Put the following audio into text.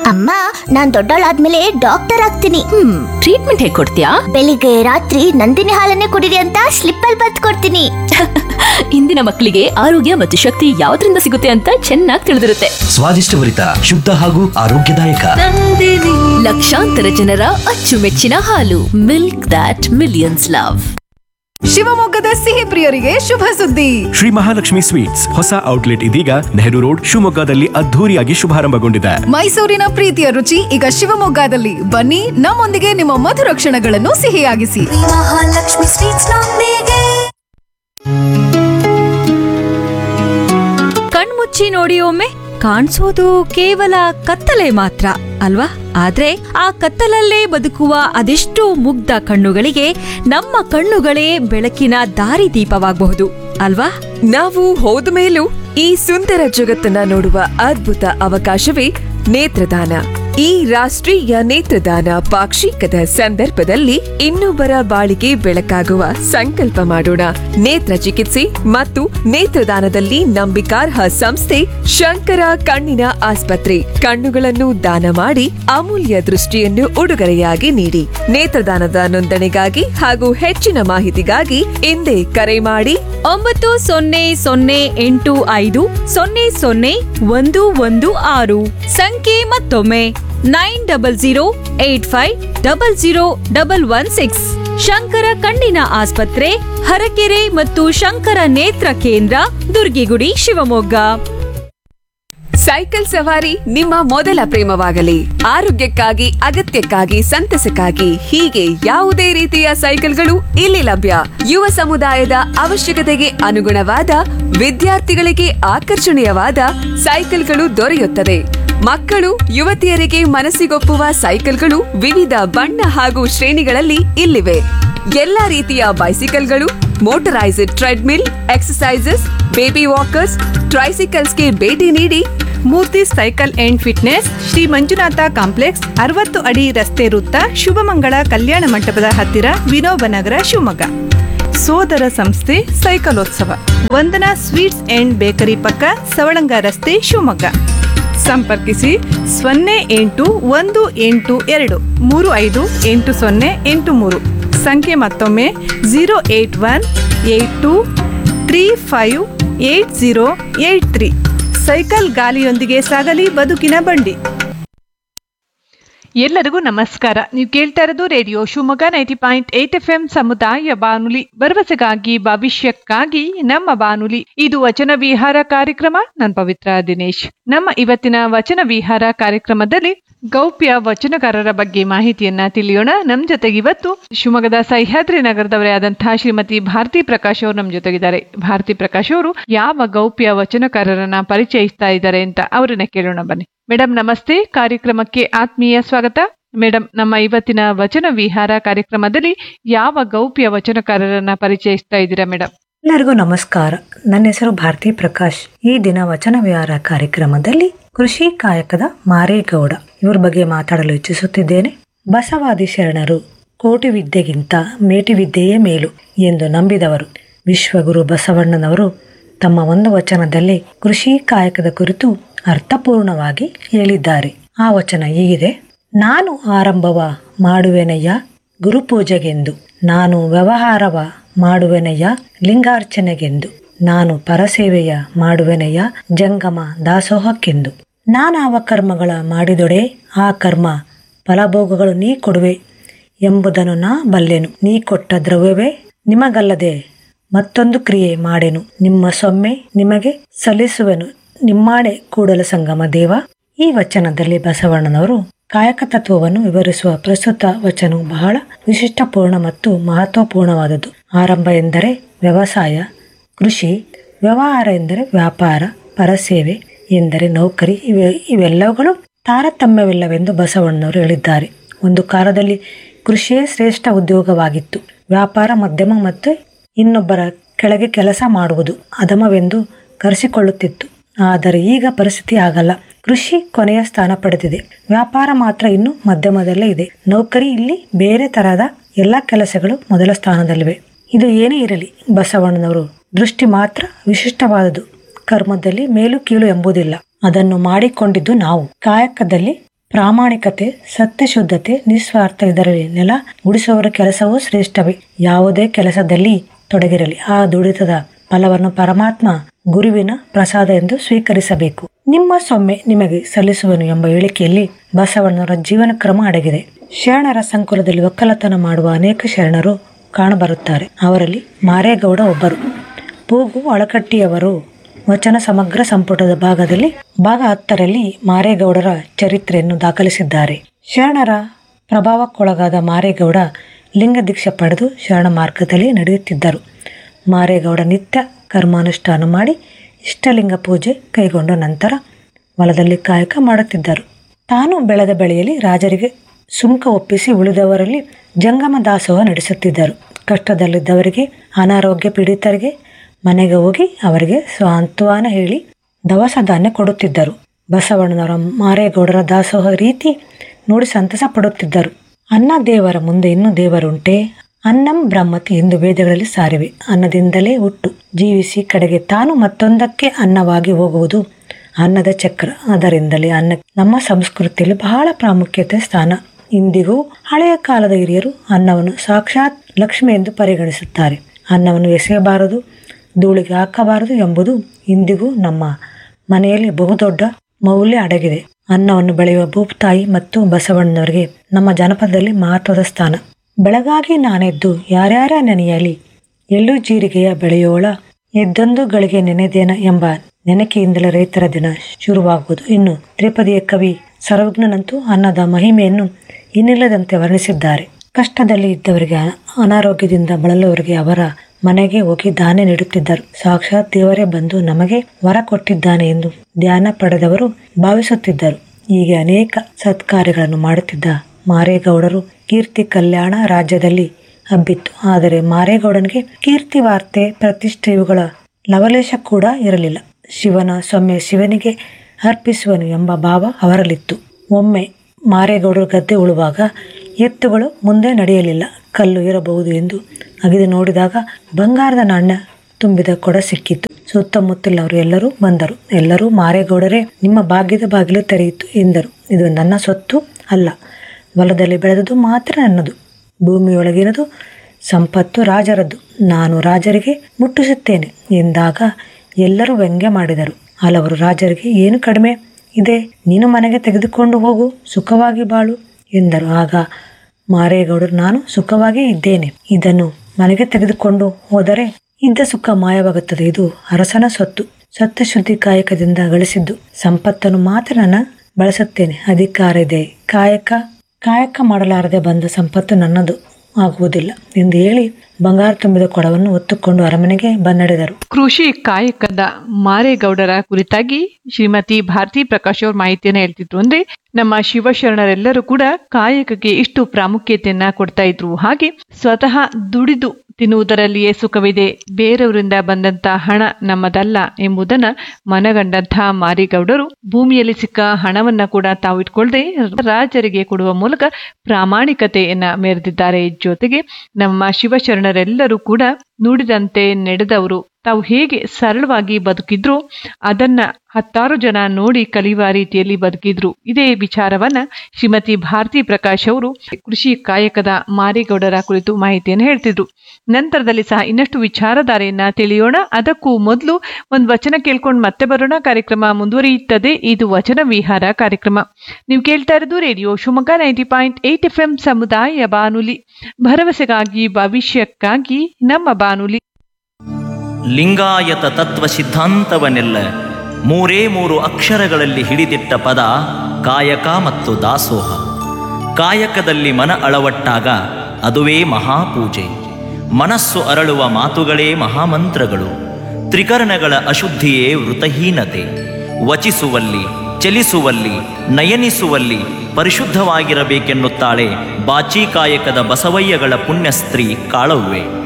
ಅಮ್ಮ ನಾನ್ ದೊಡ್ಡವಳಾದ್ಮೇಲೆ ಡಾಕ್ಟರ್ ಆಗ್ತೀನಿ ಹ್ಮ್ ಟ್ರೀಟ್ಮೆಂಟ್ ಹೇಗ್ ಕೊಡ್ತೀಯಾ ಬೆಳಿಗ್ಗೆ ರಾತ್ರಿ ನಂದಿನಿ ಹಾಲನ್ನೇ ಕುಡಿರಿ ಅಂತ ಸ್ಲಿಪ್ ಅಲ್ಲಿ ಬತ್ ಕೊಡ್ತೀನಿ ಇಂದಿನ ಮಕ್ಕಳಿಗೆ ಆರೋಗ್ಯ ಮತ್ತು ಶಕ್ತಿ ಯಾವ್ದ್ರಿಂದ ಸಿಗುತ್ತೆ ಅಂತ ಚೆನ್ನಾಗಿ ತಿಳಿದಿರುತ್ತೆ ಸ್ವಾದಿಷ್ಟಭರಿತ ಶುದ್ಧ ಹಾಗೂ ಆರೋಗ್ಯದಾಯಕ ಲಕ್ಷಾಂತರ ಜನರ ಅಚ್ಚುಮೆಚ್ಚಿನ ಹಾಲು ಮಿಲ್ಕ್ ದಾಟ್ ಮಿಲಿಯನ್ಸ್ ಲವ್ ಶಿವಮೊಗ್ಗದ ಸಿಹಿ ಪ್ರಿಯರಿಗೆ ಶುಭ ಸುದ್ದಿ ಶ್ರೀ ಮಹಾಲಕ್ಷ್ಮಿ ಸ್ವೀಟ್ಸ್ ಹೊಸ ಔಟ್ಲೆಟ್ ಇದೀಗ ನೆಹರು ರೋಡ್ ಶಿವಮೊಗ್ಗದಲ್ಲಿ ಅದ್ಧೂರಿಯಾಗಿ ಶುಭಾರಂಭಗೊಂಡಿದೆ ಮೈಸೂರಿನ ಪ್ರೀತಿಯ ರುಚಿ ಈಗ ಶಿವಮೊಗ್ಗದಲ್ಲಿ ಬನ್ನಿ ನಮ್ಮೊಂದಿಗೆ ನಿಮ್ಮ ಮಧುರ ಕ್ಷಣಗಳನ್ನು ಸಿಹಿಯಾಗಿಸಿ ಮಹಾಲಕ್ಷ್ಮಿ ಸ್ವೀಟ್ಸ್ ನೊಂದಿಗೆ ಕಣ್ಮುಚ್ಚಿ ನೋಡಿ ಒಮ್ಮೆ ಕಾಣಿಸೋದು ಕೇವಲ ಕತ್ತಲೆ ಮಾತ್ರ ಅಲ್ವಾ ಆದ್ರೆ ಆ ಕತ್ತಲಲ್ಲೇ ಬದುಕುವ ಅದೆಷ್ಟೋ ಮುಗ್ಧ ಕಣ್ಣುಗಳಿಗೆ ನಮ್ಮ ಕಣ್ಣುಗಳೇ ಬೆಳಕಿನ ದಾರಿದೀಪವಾಗಬಹುದು ಅಲ್ವಾ ನಾವು ಹೋದ ಮೇಲೂ ಈ ಸುಂದರ ಜಗತ್ತನ್ನ ನೋಡುವ ಅದ್ಭುತ ಅವಕಾಶವೇ ನೇತ್ರದಾನ ಈ ರಾಷ್ಟ್ರೀಯ ನೇತ್ರದಾನ ಪಾಕ್ಷಿಕದ ಸಂದರ್ಭದಲ್ಲಿ ಇನ್ನೊಬ್ಬರ ಬಾಳಿಗೆ ಬೆಳಕಾಗುವ ಸಂಕಲ್ಪ ಮಾಡೋಣ ನೇತ್ರ ಚಿಕಿತ್ಸೆ ಮತ್ತು ನೇತ್ರದಾನದಲ್ಲಿ ನಂಬಿಕಾರ್ಹ ಸಂಸ್ಥೆ ಶಂಕರ ಕಣ್ಣಿನ ಆಸ್ಪತ್ರೆ ಕಣ್ಣುಗಳನ್ನು ದಾನ ಮಾಡಿ ಅಮೂಲ್ಯ ದೃಷ್ಟಿಯನ್ನು ಉಡುಗೊರೆಯಾಗಿ ನೀಡಿ ನೇತ್ರದಾನದ ನೋಂದಣಿಗಾಗಿ ಹಾಗೂ ಹೆಚ್ಚಿನ ಮಾಹಿತಿಗಾಗಿ ಹಿಂದೆ ಕರೆ ಮಾಡಿ ಒಂಬತ್ತು ಸೊನ್ನೆ ಸೊನ್ನೆ ಎಂಟು ಐದು ಸೊನ್ನೆ ಸೊನ್ನೆ ಒಂದು ಒಂದು ಆರು ಸಂಖ್ಯೆ ಮತ್ತೊಮ್ಮೆ nine double zero eight five double zero double one six Shankara ಕಣ್ಣಿನ ಆಸ್ಪತ್ರೆ ಹರಕೆರೆ ಮತ್ತು ಶಂಕರ ನೇತ್ರ ಕೇಂದ್ರ ದುರ್ಗಿಗುಡಿ ಶಿವಮೊಗ್ಗ ಸೈಕಲ್ ಸವಾರಿ ನಿಮ್ಮ ಮೊದಲ ಪ್ರೇಮವಾಗಲಿ ಆರೋಗ್ಯಕ್ಕಾಗಿ ಅಗತ್ಯಕ್ಕಾಗಿ ಸಂತಸಕ್ಕಾಗಿ ಹೀಗೆ ಯಾವುದೇ ರೀತಿಯ ಸೈಕಲ್ಗಳು ಇಲ್ಲಿ ಲಭ್ಯ ಯುವ ಸಮುದಾಯದ ಅವಶ್ಯಕತೆಗೆ ಅನುಗುಣವಾದ ವಿದ್ಯಾರ್ಥಿಗಳಿಗೆ ಆಕರ್ಷಣೀಯವಾದ ಸೈಕಲ್ಗಳು ದೊರೆಯುತ್ತದೆ ಮಕ್ಕಳು ಯುವತಿಯರಿಗೆ ಮನಸ್ಸಿಗೊಪ್ಪುವ ಸೈಕಲ್ಗಳು ವಿವಿಧ ಬಣ್ಣ ಹಾಗೂ ಶ್ರೇಣಿಗಳಲ್ಲಿ ಇಲ್ಲಿವೆ ಎಲ್ಲಾ ರೀತಿಯ ಬೈಸಿಕಲ್ಗಳು ಮೋಟರೈಸ್ಡ್ ಟ್ರೆಡ್ಮಿಲ್ ಎಕ್ಸಸೈಸಸ್ ಬೇಬಿ ವಾಕರ್ಸ್ ಟ್ರೈಸಿಕಲ್ಸ್ಗೆ ಭೇಟಿ ನೀಡಿ Murthy cycle and fitness Shri Manjunatha complex ಅರವತ್ತು ಅಡಿ ರಸ್ತೆ ವೃತ್ತ ಶುಭಮಂಗಳ ಕಲ್ಯಾಣ ಮಂಟಪದ ಹತ್ತಿರ ವಿನೋಬನಗರ ಶಿವಮೊಗ್ಗ ಸೋದರ ಸಂಸ್ಥೆ ಸೈಕಲೋತ್ಸವ ವಂದನಾ ಸ್ವೀಟ್ಸ್ ಅಂಡ್ ಬೇಕರಿ ಪಕ್ಕ ಸವಳಂಗ ರಸ್ತೆ ಶಿವಮೊಗ್ಗ ಸಂಪರ್ಕಿಸಿ ಸೊನ್ನೆ ಎಂಟು ಒಂದು ಎಂಟು ಎರಡು ಮೂರು ಐದು ಎಂಟು ಸೊನ್ನೆ ಎಂಟು ಮೂರು ಸಂಖ್ಯೆ ಮತ್ತೊಮ್ಮೆ zero eight one eight two three five eight zero eight three cycle ಗಾಲಿಯೊಂದಿಗೆ ಸಾಗಲಿ ಬದುಕಿನ ಬಂಡಿ ಎಲ್ಲರಿಗೂ ನಮಸ್ಕಾರ ನೀವು ಕೇಳ್ತಾ ಇರೋದು radio Shivamogga ninety point eight F M ಸಮುದಾಯ ಬಾನುಲಿ ಭರವಸೆಗಾಗಿ ಭವಿಷ್ಯಕ್ಕಾಗಿ ನಮ್ಮ ಬಾನುಲಿ ಇದು ವಚನ ವಿಹಾರ ಕಾರ್ಯಕ್ರಮ ನಾನು ಪವಿತ್ರ ದಿನೇಶ್ ನಮ್ಮ ಇವತ್ತಿನ ವಚನ ವಿಹಾರ ಕಾರ್ಯಕ್ರಮದಲ್ಲಿ ಗೌಪ್ಯ ವಚನಕಾರರ ಬಗ್ಗೆ ಮಾಹಿತಿಯನ್ನ ತಿಳಿಯೋಣ ನಮ್ ಜೊತೆಗೆ ಇವತ್ತು ಶಿವಮೊಗ್ಗದ ಸಹ್ಯಾದ್ರಿ ನಗರದವರೇ ಆದಂತಹ ಶ್ರೀಮತಿ ಭಾರತಿ ಪ್ರಕಾಶ್ ಅವರು ನಮ್ ಜೊತೆಗಿದ್ದಾರೆ ಭಾರತಿ ಪ್ರಕಾಶ್ ಅವರು ಯಾವ ಗೌಪ್ಯ ವಚನಕಾರರನ್ನ ಪರಿಚಯಿಸ್ತಾ ಇದ್ದಾರೆ ಅಂತ ಅವರನ್ನ ಕೇಳೋಣ ಬನ್ನಿ ಮೇಡಮ್ ನಮಸ್ತೆ ಕಾರ್ಯಕ್ರಮಕ್ಕೆ ಆತ್ಮೀಯ ಸ್ವಾಗತ ಮೇಡಮ್ ನಮ್ಮ ಇವತ್ತಿನ ವಚನ ವಿಹಾರ ಕಾರ್ಯಕ್ರಮದಲ್ಲಿ ಯಾವ ಗೌಪ್ಯ ವಚನಕಾರರನ್ನ ಪರಿಚಯಿಸ್ತಾ ಇದ್ದೀರಾ ಮೇಡಮ್ ಎಲ್ಲರಿಗೂ ನಮಸ್ಕಾರ ನನ್ನ ಹೆಸರು ಭಾರತಿ ಪ್ರಕಾಶ್ ಈ ದಿನ ವಚನ ವಿಹಾರ ಕಾರ್ಯಕ್ರಮದಲ್ಲಿ ಕೃಷಿ ಕಾಯಕದ ಮಾರೇಗೌಡ ಇವ್ರ ಬಗ್ಗೆ ಮಾತಾಡಲು ಇಚ್ಛಿಸುತ್ತಿದ್ದೇನೆ ಬಸವಾದಿ ಶರಣರು ಕೋಟಿ ವಿದ್ಯೆಗಿಂತ ಮೇಟಿ ವಿದ್ಯೆಯೇ ಮೇಲು ಎಂದು ನಂಬಿದವರು ವಿಶ್ವಗುರು ಬಸವಣ್ಣನವರು ತಮ್ಮ ಒಂದು ವಚನದಲ್ಲಿ ಕೃಷಿ ಕಾಯಕದ ಕುರಿತು ಅರ್ಥಪೂರ್ಣವಾಗಿ ಹೇಳಿದ್ದಾರೆ ಆ ವಚನ ಹೀಗಿದೆ ನಾನು ಆರಂಭವ ಮಾಡುವೆನಯ್ಯ ಗುರುಪೂಜೆಗೆಂದು ನಾನು ವ್ಯವಹಾರವ ಮಾಡುವೆನಯ್ಯ ಲಿಂಗಾರ್ಚನೆಗೆಂದು ನಾನು ಪರಸೇವೆಯ ಮಾಡುವೆನಯ್ಯ ಜಂಗಮ ದಾಸೋಹಕ್ಕೆಂದು ನಾನಾವ ಕರ್ಮಗಳ ಮಾಡಿದೊಡೆ ಆ ಕರ್ಮ ಫಲಭೋಗಗಳು ನೀ ಕೊಡುವೆ ಎಂಬುದನ್ನು ನಾ ಬಲ್ಲೆನು ನೀ ಕೊಟ್ಟ ದ್ರವ್ಯವೇ ನಿಮಗಲ್ಲದೆ ಮತ್ತೊಂದು ಕ್ರಿಯೆ ಮಾಡೆನು ನಿಮ್ಮ ಸೊಮ್ಮೆ ನಿಮಗೆ ಸಲ್ಲಿಸುವೆನು ನಿಮ್ಮಾಡೆ ಕೂಡಲ ಸಂಗಮ ದೇವ ಈ ವಚನದಲ್ಲಿ ಬಸವಣ್ಣನವರು ಕಾಯಕ ತತ್ವವನ್ನು ವಿವರಿಸುವ ಪ್ರಸ್ತುತ ವಚನವು ಬಹಳ ವಿಶಿಷ್ಟಪೂರ್ಣ ಮತ್ತು ಮಹತ್ವಪೂರ್ಣವಾದದ್ದು ಆರಂಭ ಎಂದರೆ ವ್ಯವಸಾಯ ಕೃಷಿ ವ್ಯವಹಾರ ಎಂದರೆ ವ್ಯಾಪಾರ ಪರಸೇವೆ ಎಂದರೆ ನೌಕರಿ ಇವೆ ಇವೆಲ್ಲವುಗಳು ತಾರತಮ್ಯವಿಲ್ಲವೆಂದು ಬಸವಣ್ಣನವರು ಹೇಳಿದ್ದಾರೆ ಒಂದು ಕಾಲದಲ್ಲಿ ಕೃಷಿಯೇ ಶ್ರೇಷ್ಠ ಉದ್ಯೋಗವಾಗಿತ್ತು ವ್ಯಾಪಾರ ಮಧ್ಯಮ ಮತ್ತು ಇನ್ನೊಬ್ಬರ ಕೆಳಗೆ ಕೆಲಸ ಮಾಡುವುದು ಅಧಮವೆಂದು ಕರೆಸಿಕೊಳ್ಳುತ್ತಿತ್ತು ಆದರೆ ಈಗ ಪರಿಸ್ಥಿತಿ ಆಗಲ್ಲ ಕೃಷಿ ಕೊನೆಯ ಸ್ಥಾನ ಪಡೆದಿದೆ ವ್ಯಾಪಾರ ಮಾತ್ರ ಇನ್ನು ಮಧ್ಯಮದಲ್ಲೇ ಇದೆ ನೌಕರಿ ಇಲ್ಲಿ ಬೇರೆ ತರಹದ ಎಲ್ಲ ಕೆಲಸಗಳು ಮೊದಲ ಸ್ಥಾನದಲ್ಲಿವೆ ಇದು ಏನೇ ಇರಲಿ ಬಸವಣ್ಣನವರು ದೃಷ್ಟಿ ಮಾತ್ರ ವಿಶಿಷ್ಟವಾದುದು ಕರ್ಮದಲ್ಲಿ ಮೇಲು ಕೀಳು ಎಂಬುದಿಲ್ಲ ಅದನ್ನು ಮಾಡಿಕೊಂಡಿದ್ದು ನಾವು ಕಾಯಕದಲ್ಲಿ ಪ್ರಾಮಾಣಿಕತೆ ಸತ್ಯಶುದ್ಧತೆ ನಿಸ್ವಾರ್ಥ ಇದರಲ್ಲಿ ನೆಲ ಗುಡಿಸುವವರ ಕೆಲಸವೂ ಶ್ರೇಷ್ಠವೇ ಯಾವುದೇ ಕೆಲಸದಲ್ಲಿ ತೊಡಗಿರಲಿ ಆ ದುಡಿತದ ಫಲವನ್ನು ಪರಮಾತ್ಮ ಗುರುವಿನ ಪ್ರಸಾದ ಎಂದು ಸ್ವೀಕರಿಸಬೇಕು ನಿಮ್ಮ ಸೊಮ್ಮೆ ನಿಮಗೆ ಸಲ್ಲಿಸುವನು ಎಂಬ ಹೇಳಿಕೆಯಲ್ಲಿ ಬಸವಣ್ಣವರ ಜೀವನ ಕ್ರಮ ಅಡಗಿದೆ ಶರಣರ ಸಂಕುಲದಲ್ಲಿ ಒಕ್ಕಲತನ ಮಾಡುವ ಅನೇಕ ಶರಣರು ಕಾಣಬರುತ್ತಾರೆ ಅವರಲ್ಲಿ ಮಾರೇಗೌಡ ಒಬ್ಬರು ಪೂಗು ಅಳಕಟ್ಟಿಯವರು ವಚನ ಸಮಗ್ರ ಸಂಪುಟದ ಭಾಗದಲ್ಲಿ ಭಾಗ ಹತ್ತರಲ್ಲಿ ಮಾರೇಗೌಡರ ಚರಿತ್ರೆಯನ್ನು ದಾಖಲಿಸಿದ್ದಾರೆ ಶರಣರ ಪ್ರಭಾವಕ್ಕೊಳಗಾದ ಮಾರೇಗೌಡ ಲಿಂಗ ದೀಕ್ಷೆ ಪಡೆದು ಶರಣ ಮಾರ್ಗದಲ್ಲಿ ನಡೆಯುತ್ತಿದ್ದರು ಮಾರೇಗೌಡ ನಿತ್ಯ ಕರ್ಮಾನುಷ್ಠಾನ ಮಾಡಿ ಇಷ್ಟಲಿಂಗ ಪೂಜೆ ಕೈಗೊಂಡ ನಂತರ ಹೊಲದಲ್ಲಿ ಕಾಯಕ ಮಾಡುತ್ತಿದ್ದರು ತಾನು ಬೆಳೆದ ಬೆಳೆಯಲ್ಲಿ ರಾಜರಿಗೆ ಸುಂಕ ಒಪ್ಪಿಸಿ ಉಳಿದವರಲ್ಲಿ ಜಂಗಮ ದಾಸೋಹ ನಡೆಸುತ್ತಿದ್ದರು ಕಷ್ಟದಲ್ಲಿದ್ದವರಿಗೆ ಅನಾರೋಗ್ಯ ಪೀಡಿತರಿಗೆ ಮನೆಗೆ ಹೋಗಿ ಅವರಿಗೆ ಸ್ವಾಂತ್ವನ ಹೇಳಿ ದವಸ ಧಾನ್ಯ ಕೊಡುತ್ತಿದ್ದರು ಬಸವಣ್ಣನವರ ಮಾರೇಗೌಡರ ದಾಸೋಹ ರೀತಿ ನೋಡಿ ಸಂತಸ ಪಡುತ್ತಿದ್ದರು ಅನ್ನ ದೇವರ ಮುಂದೆ ಇನ್ನೂ ದೇವರುಂಟೆ ಅನ್ನಂ ಬ್ರಹ್ಮತಿ ಎಂದು ವೇದಗಳಲ್ಲಿ ಸಾರಿವೆ ಅನ್ನದಿಂದಲೇ ಹುಟ್ಟು ಜೀವಿಸಿ ಕಡೆಗೆ ತಾನು ಮತ್ತೊಂದಕ್ಕೆ ಅನ್ನವಾಗಿ ಹೋಗುವುದು ಅನ್ನದ ಚಕ್ರ ಅದರಿಂದಲೇ ಅನ್ನ ನಮ್ಮ ಸಂಸ್ಕೃತಿಯಲ್ಲಿ ಬಹಳ ಪ್ರಾಮುಖ್ಯತೆ ಸ್ಥಾನ ಇಂದಿಗೂ ಹಳೆಯ ಕಾಲದ ಹಿರಿಯರು ಅನ್ನವನ್ನು ಸಾಕ್ಷಾತ್ ಲಕ್ಷ್ಮಿ ಎಂದು ಪರಿಗಣಿಸುತ್ತಾರೆ ಅನ್ನವನ್ನು ಎಸೆಯಬಾರದು ಧೂಳಿಗೆ ಹಾಕಬಾರದು ಎಂಬುದು ಇಂದಿಗೂ ನಮ್ಮ ಮನೆಯಲ್ಲಿ ಬಹುದೊಡ್ಡ ಮೌಲ್ಯ ಅಡಗಿದೆ ಅನ್ನವನ್ನು ಬೆಳೆಯುವ ಭೂತಾಯಿ ಮತ್ತು ಬಸವಣ್ಣನವರಿಗೆ ನಮ್ಮ ಜನಪದದಲ್ಲಿ ಮಹತ್ವದ ಸ್ಥಾನ ಬೆಳಗಾಗಿ ನಾನೆದ್ದು ಯಾರ್ಯಾರ ನೆನೆಯಲಿ ಎಳ್ಳು ಜೀರಿಗೆಯ ಬೆಳೆಯೋಳ ಎದ್ದೊಂದು ಗಳಿಗೆ ನೆನೆದೇನ ಎಂಬ ನೆನಕೆಯಿಂದಲೇ ರೈತರ ದಿನ ಶುರುವಾಗುವುದು ಇನ್ನು ತ್ರಿಪದಿಯ ಕವಿ ಸರ್ವಜ್ಞನಂತೂ ಅನ್ನದ ಮಹಿಮೆಯನ್ನು ಇನ್ನಿಲ್ಲದಂತೆ ವರ್ಣಿಸಿದ್ದಾರೆ ಕಷ್ಟದಲ್ಲಿ ಇದ್ದವರಿಗೆ ಅನಾರೋಗ್ಯದಿಂದ ಬಳಲುವವರಿಗೆ ಅವರ ಮನೆಗೆ ಹೋಗಿ ದಾನ ನೀಡುತ್ತಿದ್ದರು ಸಾಕ್ಷಾತ್ ದೇವರೇ ಬಂದು ನಮಗೆ ವರ ಕೊಟ್ಟಿದ್ದಾನೆ ಎಂದು ಧ್ಯಾನ ಪಡೆದವರು ಭಾವಿಸುತ್ತಿದ್ದರು ಹೀಗೆ ಅನೇಕ ಸತ್ಕಾರ್ಯಗಳನ್ನು ಮಾಡುತ್ತಿದ್ದ ಮಾರೇಗೌಡರು ಕೀರ್ತಿ ಕಲ್ಯಾಣ ರಾಜ್ಯದಲ್ಲಿ ಹಬ್ಬಿತ್ತು ಆದರೆ ಮಾರೇಗೌಡನಿಗೆ ಕೀರ್ತಿ ವಾರ್ತೆ ಪ್ರತಿಷ್ಠೆ ಇವುಗಳ ಲವಲೇಶ ಕೂಡ ಇರಲಿಲ್ಲ ಶಿವನ ಸೊಮ್ಮೆ ಶಿವನಿಗೆ ಅರ್ಪಿಸುವನು ಎಂಬ ಭಾವ ಅವರಲ್ಲಿತ್ತು ಒಮ್ಮೆ ಮಾರೇಗೌಡರು ಗದ್ದೆ ಉಳುವಾಗ ಎತ್ತುಗಳು ಮುಂದೆ ನಡೆಯಲಿಲ್ಲ ಕಲ್ಲು ಇರಬಹುದು ಎಂದು ಅಗಿದು ನೋಡಿದಾಗ ಬಂಗಾರದ ನಾಣ್ಯ ತುಂಬಿದ ಕೊಡ ಸಿಕ್ಕಿತು ಸುತ್ತಮುತ್ತಲವರು ಎಲ್ಲರೂ ಬಂದರು ಎಲ್ಲರೂ ಮಾರೇಗೌಡರೇ ನಿಮ್ಮ ಭಾಗ್ಯದ ಬಾಗಿಲು ತೆರೆಯಿತು ಎಂದರು ಇದು ನನ್ನ ಸೊತ್ತು ಅಲ್ಲ ಹೊಲದಲ್ಲಿ ಬೆಳೆದದು ಮಾತ್ರ ನನ್ನದು ಭೂಮಿಯೊಳಗಿನದು ಸಂಪತ್ತು ರಾಜರದ್ದು ನಾನು ರಾಜರಿಗೆ ಮುಟ್ಟಿಸುತ್ತೇನೆ ಎಂದಾಗ ಎಲ್ಲರೂ ವ್ಯಂಗ್ಯ ಮಾಡಿದರು ಹಲವರು ರಾಜರಿಗೆ ಏನು ಕಡಿಮೆ ಇದೆ ನೀನು ಮನೆಗೆ ತೆಗೆದುಕೊಂಡು ಹೋಗು ಸುಖವಾಗಿ ಬಾಳು ಎಂದರು ಆಗ ಮಾರೇಗೌಡರು ನಾನು ಸುಖವಾಗಿ ಇದ್ದೇನೆ ಇದನ್ನು ಮನೆಗೆ ತೆಗೆದುಕೊಂಡು ಹೋದರೆ ಇದ್ದ ಸುಖ ಮಾಯವಾಗುತ್ತದೆ ಇದು ಅರಸನ ಸೊತ್ತು ಸತ್ಯಶುದ್ಧಿ ಕಾಯಕದಿಂದ ಗಳಿಸಿದ್ದು ಸಂಪತ್ತನ್ನು ಮಾತ್ರ ನಾನು ಬಳಸುತ್ತೇನೆ ಅಧಿಕಾರ ಇದೆ ಕಾಯಕ ಕಾಯಕ ಮಾಡಲಾರದೆ ಬಂದ ಸಂಪತ್ತು ನನ್ನದು ಆಗುವುದಿಲ್ಲ ಎಂದು ಹೇಳಿ ಬಂಗಾರ ತುಂಬಿದ ಕೊಡವನ್ನು ಹೊತ್ತುಕೊಂಡು ಅರಮನೆಗೆ ಬನ್ನಡೆದರು ಕೃಷಿ ಕಾಯಕದ ಮಾರೇಗೌಡರ ಕುರಿತಾಗಿ ಶ್ರೀಮತಿ ಭಾರತಿ ಪ್ರಕಾಶ್ ಅವ್ರ ಮಾಹಿತಿಯನ್ನ ಹೇಳ್ತಿದ್ರು ಅಂದ್ರೆ ನಮ್ಮ ಶಿವಶರಣರೆಲ್ಲರೂ ಕೂಡ ಕಾಯಕಕ್ಕೆ ಇಷ್ಟು ಪ್ರಾಮುಖ್ಯತೆಯನ್ನ ಕೊಡ್ತಾ ಇದ್ರು ಹಾಗೆ ಸ್ವತಃ ದುಡಿದು ತಿನ್ನುವುದರಲ್ಲಿಯೇ ಸುಖವಿದೆ ಬೇರೆಯವರಿಂದ ಬಂದಂತ ಹಣ ನಮ್ಮದಲ್ಲ ಎಂಬುದನ್ನ ಮನಗಂಡಂಥ ಮಾರಿಗೌಡರು ಭೂಮಿಯಲ್ಲಿ ಸಿಕ್ಕ ಹಣವನ್ನ ಕೂಡ ತಾವು ಇಟ್ಕೊಳ್ಳದೆ ರಾಜರಿಗೆ ಕೊಡುವ ಮೂಲಕ ಪ್ರಾಮಾಣಿಕತೆಯನ್ನ ಮೆರೆದಿದ್ದಾರೆ ಜೊತೆಗೆ ನಮ್ಮ ಶಿವಶರಣರೆಲ್ಲರೂ ಕೂಡ ನುಡಿದಂತೆ ನಡೆದವರು ತಾವು ಹೇಗೆ ಸರಳವಾಗಿ ಬದುಕಿದ್ರು ಅದನ್ನ ಹತ್ತಾರು ಜನ ನೋಡಿ ಕಲಿಯುವ ರೀತಿಯಲ್ಲಿ ಬದುಕಿದ್ರು ಇದೇ ವಿಚಾರವನ್ನ ಶ್ರೀಮತಿ ಭಾರತಿ ಪ್ರಕಾಶ್ ಅವರು ಕೃಷಿ ಕಾಯಕದ ಮಾರೇಗೌಡರ ಕುರಿತು ಮಾಹಿತಿಯನ್ನು ಹೇಳ್ತಿದ್ರು ನಂತರದಲ್ಲಿ ಸಹ ಇನ್ನಷ್ಟು ವಿಚಾರಧಾರೆಯನ್ನ ತಿಳಿಯೋಣ ಅದಕ್ಕೂ ಮೊದಲು ಒಂದು ವಚನ ಕೇಳ್ಕೊಂಡು ಮತ್ತೆ ಬರೋಣ ಕಾರ್ಯಕ್ರಮ ಮುಂದುವರಿಯುತ್ತದೆ ಇದು ವಚನ ವಿಹಾರ ಕಾರ್ಯಕ್ರಮ ನೀವು ಕೇಳ್ತಾ ಇರೋದು radio Shivamogga ninety point eight F M ಸಮುದಾಯ ಬಾನುಲಿ ಭರವಸೆಗಾಗಿ ಭವಿಷ್ಯಕ್ಕಾಗಿ ನಮ್ಮ ಬಾನುಲಿ ಲಿಂಗಾಯತ ತತ್ವ ಸಿದ್ಧಾಂತವನ್ನೆಲ್ಲ ಮೂರೇ ಮೂರು ಅಕ್ಷರಗಳಲ್ಲಿ ಹಿಡಿದಿಟ್ಟ ಪದ ಕಾಯಕ ಮತ್ತು ದಾಸೋಹ ಕಾಯಕದಲ್ಲಿ ಮನ ಅಳವಟ್ಟಾಗ ಅದುವೇ ಮಹಾಪೂಜೆ ಮನಸ್ಸು ಅರಳುವ ಮಾತುಗಳೇ ಮಹಾಮಂತ್ರಗಳು ತ್ರಿಕರಣಗಳ ಅಶುದ್ಧಿಯೇ ವೃತಹೀನತೆ ವಚಿಸುವಲ್ಲಿ ಚಲಿಸುವಲ್ಲಿ ನಯನಿಸುವಲ್ಲಿ ಪರಿಶುದ್ಧವಾಗಿರಬೇಕೆನ್ನುತ್ತಾಳೆ ಬಾಚೀಕಾಯಕದ ಬಸವಯ್ಯಗಳ ಪುಣ್ಯಸ್ತ್ರೀ ಕಾಳವ್ವೆ